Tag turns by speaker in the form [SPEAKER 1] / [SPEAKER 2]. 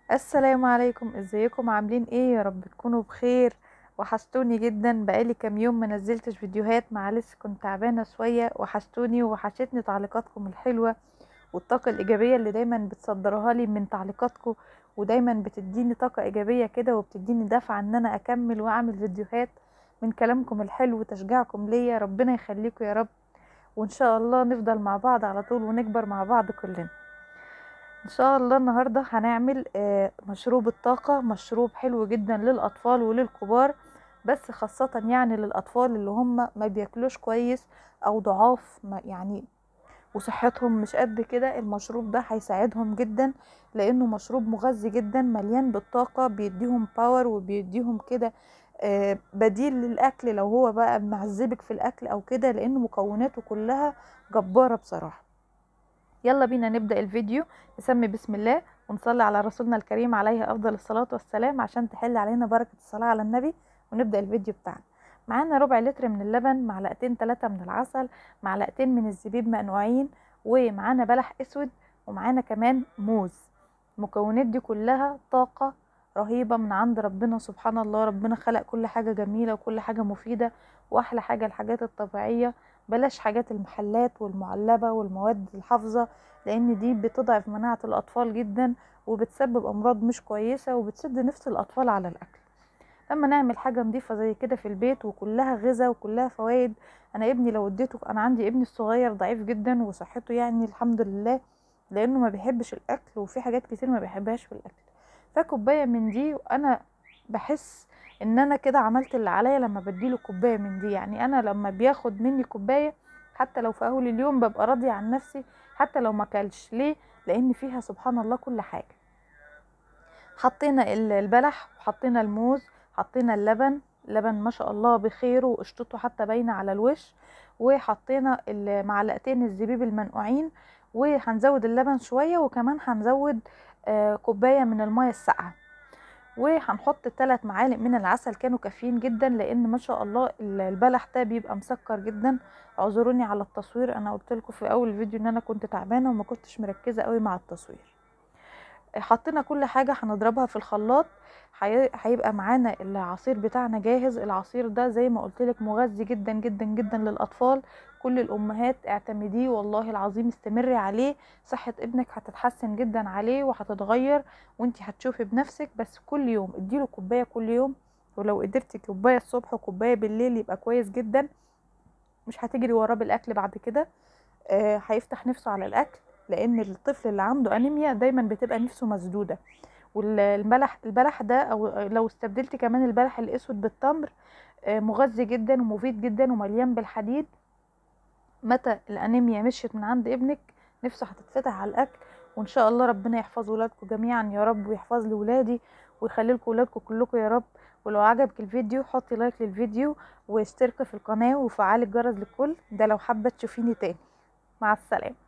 [SPEAKER 1] السلام عليكم ازيكم عاملين ايه يا رب تكونوا بخير وحشتوني جدا بقالي كام يوم ما نزلتش فيديوهات معلش كنت تعبانه شويه وحشتوني وحشتني تعليقاتكم الحلوه والطاقه الايجابيه اللي دايما بتصدروها لي من تعليقاتكم ودايما بتديني طاقه ايجابيه كده وبتديني دفعه ان انا اكمل واعمل فيديوهات من كلامكم الحلو وتشجيعكم ليا ربنا يخليكم يا رب وان شاء الله نفضل مع بعض على طول ونكبر مع بعض كلنا ان شاء الله النهارده هنعمل آه، مشروب الطاقه مشروب حلو جدا للاطفال وللكبار بس خاصه يعني للاطفال اللي هم ما بياكلوش كويس او ضعاف ما- يعني وصحتهم مش قد كده المشروب ده هيساعدهم جدا لانه مشروب مغذي جدا مليان بالطاقه بيديهم باور وبيديهم كده آه، بديل للاكل لو هو بقى معذبك في الاكل او كده لان مكوناته كلها جباره بصراحه يلا بينا نبدأ الفيديو نسمي بسم الله ونصلي على رسولنا الكريم عليه أفضل الصلاة والسلام عشان تحل علينا بركة الصلاة على النبي ونبدأ الفيديو بتاعنا معانا ربع لتر من اللبن معلقتين ثلاثة من العسل معلقتين من الزبيب منقوعين ومعانا بلح أسود ومعانا كمان موز المكونات دي كلها طاقة رهيبة من عند ربنا سبحان الله ربنا خلق كل حاجة جميلة وكل حاجة مفيدة وأحلى حاجة الحاجات الطبيعية بلاش حاجات المحلات والمعلبة والمواد الحافظة لان دي بتضعف مناعة الاطفال جدا وبتسبب امراض مش كويسة وبتسد نفس الاطفال على الاكل لما نعمل حاجة نظيفة زي كده في البيت وكلها غذاء وكلها فوائد انا ابني لو اديته انا عندي ابني الصغير ضعيف جدا وصحته يعني الحمد لله لانه ما بيحبش الاكل وفي حاجات كتير ما بيحبهاش في الاكل فكوباية من دي وانا بحس ان انا كده عملت اللي عليا لما بديله كوباية من دي يعني انا لما بياخد مني كوباية حتى لو في اول اليوم ببقى راضية عن نفسي حتى لو ما كلش ليه لان فيها سبحان الله كل حاجة حطينا ال- البلح وحطينا الموز حطينا اللبن لبن ما شاء الله بخيره وقشطته حتى باينه على الوش وحطينا ال- معلقتين الزبيب المنقوعين وهنزود اللبن شويه وكمان هنزود آه، كوبايه من الميه الساقعه وهنحط ثلاث معالق من العسل كانوا كافيين جدا لان ما شاء الله ال- البلح ده بيبقى مسكر جدا اعذروني على التصوير انا قلت لكم في اول فيديو ان انا كنت تعبانه وما كنتش مركزه قوي مع التصوير حطينا كل حاجة هنضربها في الخلاط هي- هيبقى معانا العصير بتاعنا جاهز العصير ده زي ما قلتلك مغذي جدا جدا جدا للأطفال كل الأمهات اعتمديه والله العظيم استمري عليه صحة ابنك هتتحسن جدا عليه وهتتغير وانتي هتشوفي بنفسك بس كل يوم اديله كوباية كل يوم ولو قدرتي كوباية الصبح وكوباية بالليل يبقى كويس جدا مش هتجري وراه بالأكل بعد كده آه، هيفتح نفسه على الاكل لان الطفل اللي عنده انيميا دايما بتبقى نفسه مسدوده والبلح البلح ده او لو استبدلت كمان البلح الاسود بالتمر آه، مغذي جدا ومفيد جدا ومليان بالحديد متى الانيميا مشيت من عند ابنك نفسه هتتفتح على الاكل وان شاء الله ربنا يحفظ ولادكم جميعا يا رب ويحفظ لي ولادي ويخلي لكم ولادكم كلكم يا رب ولو عجبك الفيديو حطي لايك للفيديو واشتركي في القناه وفعلي الجرس للكل ده لو حابه تشوفيني تاني مع السلامه